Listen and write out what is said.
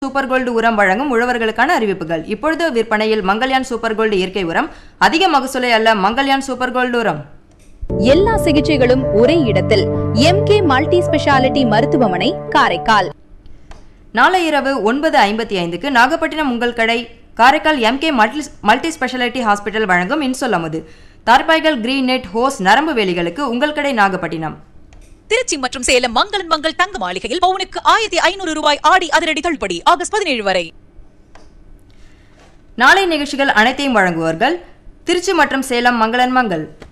super gold உரம் வழங்கும் உழவர்களுக்கான அறிவிப்புகள் இப்பொழுது விற்பனையில் மங்கல்யான் சூப்பர் கோல்டு இயற்கை உரம் அதிக மகசூலை அல்ல மங்கல்யான் சூப்பர் கோல்டு உரம் எல்லா சிகிச்சைகளும் ஒரே இடத்தில் எம்கே மல்டி ஸ்பெஷாலிட்டி மருத்துவமனை காரைக்கால் நாளை இரவு ஒன்பது ஐம்பத்தி ஐந்துக்கு நாகப்பட்டினம் உங்கள் கடை Karaikal MK multi multi speciality hospital வழங்கும் இன்சொல் அமுது தார்பாய்கள் கிரீன் நெட் ஹோஸ் நரம்பு வேலிகளுக்கு உங்கள் கடை நாகப்பட்டினம் திருச்சி மற்றும் சேலம் மங்களன் மங்கள் தங்க மாளிகையில் பவுனுக்கு ஆயிரத்தி ஐநூறு ரூபாய் ஆடி அதிரடி தள்ளுபடி ஆகஸ்ட் பதினேழு வரை நாளை நிகழ்ச்சிகள் அனைத்தையும் வழங்குவார்கள் திருச்சி மற்றும் சேலம் மங்களன் மங்கள்